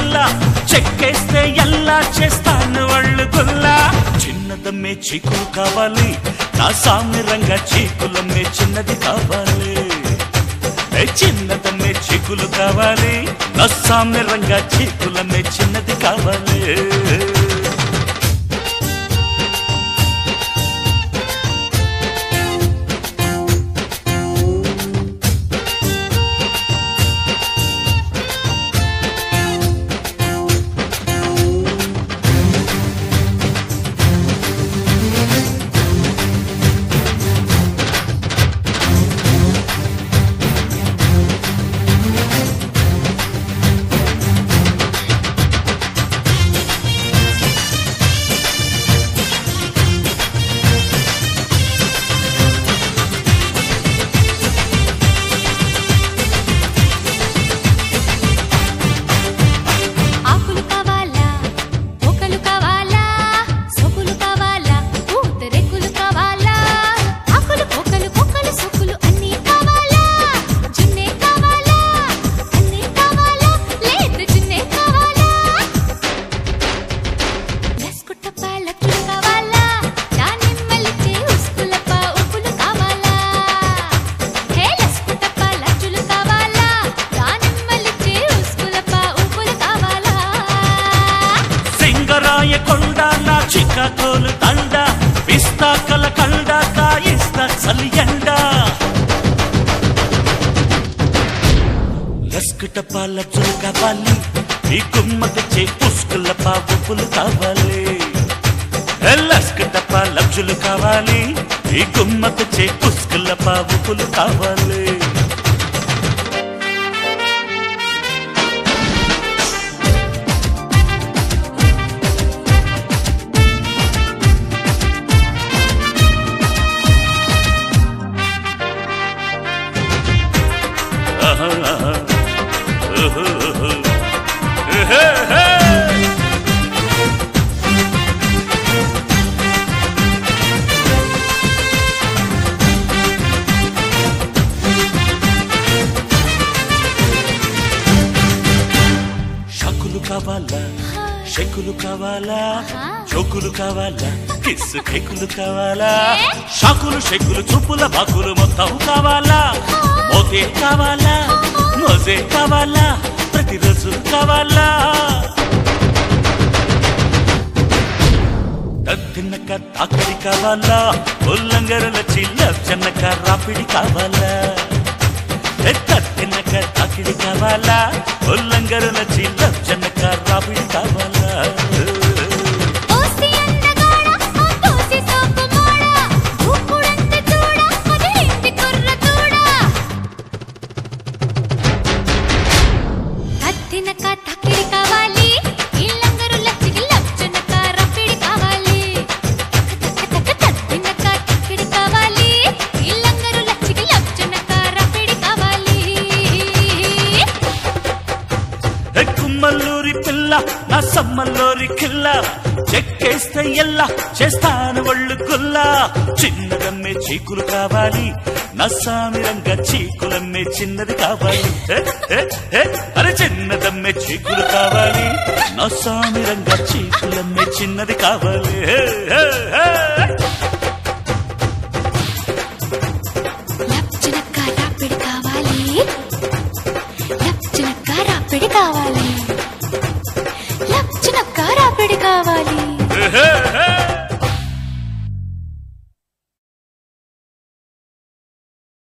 పిల్ల చెక్కేస్తే ఎలా చేస్తాను వాళ్ళు గుల్లా చిన్నదమ్మే చీకులు కావాలి నా సామ్యంగా చీకులమ్మే చిన్నది కావాలి ఏ చిన్నదమ్మే చీకులు కావాలి నా సామ్యంగా చీకులమ్మే చిన్నది కావాలి ఆకులు కావాలా మొక్కలు కావాలా సొకులు కావాలా పూతరెక్కులు కావాలా ఆకులు మొక్కలు మొక్కలు సొకులు అన్నీ కావాలా జున్నే కావాలా అన్నీ కావాలా లేదు జున్నే కావాలా లస్కుట్టప్ప లక్కులు కావాలా దానిమ్మలిచ్చే ఉస్కులప్ప ఉప్పులు కావాలా హే లస్కుట్టప్ప లచ్చులు కావాలా దానిమ్మలిచ్చే ఉస్కులప్ప ఉప్పులు కావాలా సింగరాయ కొండ నా చిక్కకోలు దండ పిస్తా కల కండ కాయిస్తా చలియండ లస్కుట పాలచులు కావాలి ఈ కుమ్మకి పుష్కుల పాపులు కావాలి ఏ లస్కుట పాలచులు కావాలి ఈ గుమ్మకి పుష్కుల పాపులు కావాలి షకులు కావాలా షెకులు కావాలా చోకులు కావాలా కిస్ కేకులు కావాలా షాకులు షెకులు చూపుల బాకులు మొత్తం కావాలా మోతే కావాలా మోజే కావాలా ప్రతిరోజు కావాలా తిన్నక తాకడి కావాలా ఉల్లంగరల చిల్ల చెన్నక రాపిడి కావాలా తిన్నక తాకిడి కావాలా ఉల్లంగరల చిల్ల చెన్నక రాపిడి కావాలా ఓసి అందగాడ ఆ తోసి సోపు మోడ ఊపుడంత చూడ అదిరింది కుర్ర చూడ అత్తినక తక్కిడి కావాలి ఇల్లంగరు లచ్చికి లచ్చనక రప్పిడి కావాలి తత్తినక తక్కిడి కావాలి ఇల్లంగరు లచ్చికి లచ్చనక రప్పిడి కావాలి ఏ కుమ్మల్లూరి పిల్ల నా సమ్మల్లూరి కిల్ల చెక్కేస్తే ఎల్లా చేస్తాను ఒళ్ళు గుల్లా చిన్నదమ్మే చీకులు కావాలి నా సామిరంగా చీకులమ్మే చిన్నది కావాలి ఏ, ఏ, ఏ, అరే చిన్నదమ్మే చీకులు కావాలి నా సామిరంగా చీకులమ్మే చిన్నది కావాలి ఏ, ఏ, ఏ.